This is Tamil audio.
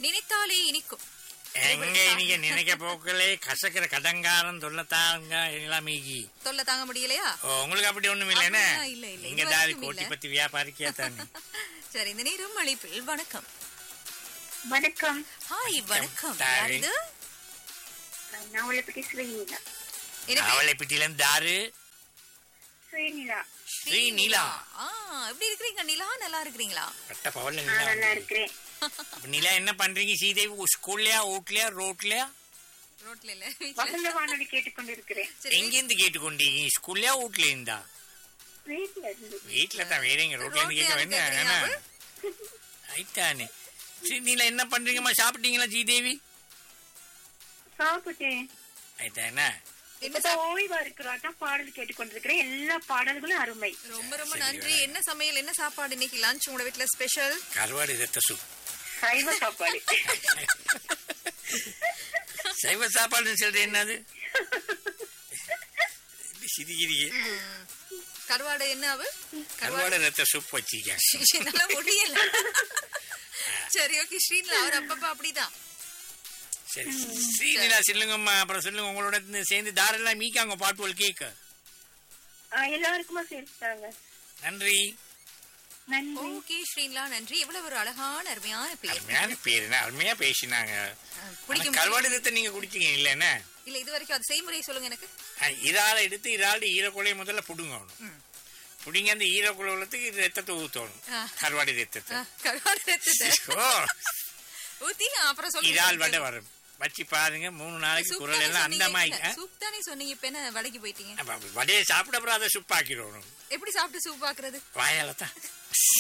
நினைத்தாலே இனிக்கும் எங்க நீங்க நினைக்க போக்களே கசக்கிற கடங்காரம் தொல்லத்தாங்க எல்லாம் மீகி தொல்லை தாங்க முடியலையா ஓ, உங்களுக்கு அப்படி ஒண்ணும் இல்லைன்னு அப்படிலாம் இல்ல, இல்ல. நீங்க இது தாரி வரைக்கும் கோட்டி இல்ல. பத்தி வியாபாரிக்கா தானே சரி இந்த நேரம் அழைப்பில் வணக்கம் வணக்கம் ஹாய் வணக்கம் தாய். யார் இது நான் உங்களை பத்தி ஸ்ரீநிலா என்ன பேர்? அவளை பிட்டில இருந்து தாரு ஸ்ரீநிலா ஸ்ரீ நீலா ஆ எப்படி இருக்கிறீங்க நிலா நல்லா இருக்கிறீங்களா பட்ட பவல்ல நான் நிலா நல்லா வந்து. இருக்கிறேன் அப்ப நிலா என்ன பண்றீங்க சீதேவி ஸ்கூல்லயா வீட்லயா ரோட்லயா ரோட்ல இல்ல வீட்ல. வசந்த வானொலி கேட்டுக்கொண்டிருக்கிறேன் சரி எங்க இருந்து கேட்டுக்கொண்டீங்க ஸ்கூல்லயா வீட்ல இருந்தா வீட்டுல இருந்து வீட்ல தான் வேற எங்க ரோட்ல இருந்து கேட்க ரோட்லயா வேண்டாம் கேக்குறீங்க ஐட்டானே சரி நீலா என்ன பண்றீங்கம்மா சாப்பிட்டீங்களா சீதேவி சாப்பிட்டேன் ஐட்டா என்ன என்ன இப்பதான் ஓய்வா இருக்கிறோம் அதான் பாடல் கேட்டுக்கொண்டிருக்கிறேன் எல்லா பாடல்களும் அருமை ரொம்ப ரொம்ப நன்றி என்ன சமையல் என்ன சாப்பாடு இன்னைக்கு லஞ்ச் உங்களோட வீட்ல ஸ்பெஷல் கருவாடு ரத்த சூப் சைவ சாப்பாடு சைவ சாப்பாடுன்னு சொல்றது என்னது இப்படி சிரிக்கிறீங்க கருவாடு என்ன அவ கருவாடு ரத்த சூப் வச்சிருக்கேன் என்னால முடியல சரி ஓகே ஸ்ரீன்ல அவர் அப்பப்ப அப்படிதான் சரி ஸ்ரீநிலா சொல்லுங்கம்மா அப்புறம் சொல்லுங்க உங்களோட இந்த சேர்ந்து தாரெல்லாம் மீக்காங்க பாட்டுவல் கேட்க ஆ, எல்லாருக்குமா சேர்த்தாங்க நன்றி நன்றி ஓகே ஸ்ரீன்லா நன்றி இவ்வளவு ஒரு அழகான அருமையான பேர் அருமையான பேரு என்ன அருமையா பேசினாங்க அஹ், பிடிக்கும் ஆனா கருவாடு ரத்தம் நீங்க குடிச்சீங்க இல்லைன்னா இல்ல இது வரைக்கும் அது செய்முறை சொல்லுங்க எனக்கு இறால எடுத்து இறால் ஈரக்குலையை முதல்ல புடுங்க ம். புடிங்க அந்த ஈரக்குலத்துக்கு இது ரத்தத்தை ஊத்தணும் ஆ. கருவாடு ரத்தத்தை அஹ், கருவாடு ரத்தத்தை ஓ ஊத்தி அப்புறம் இறால் வடை சொல்லுங்க வரும் வச்சு பாருங்க மூணு நாளைக்கு சூப் குரல் தானே எல்லாம் அந்த சொன்னீங்க. மாதிரி இல்ல, சூப் தானே சொன்னீங்க இப்ப என்ன வடைக்கு போயிட்டீங்க அப்ப வடையை சாப்பிட அப்புறம் அதை சுப்பாக்கிடணும் எப்படி சாப்பிட்டு சூப் பாக்குறது வாயால தான்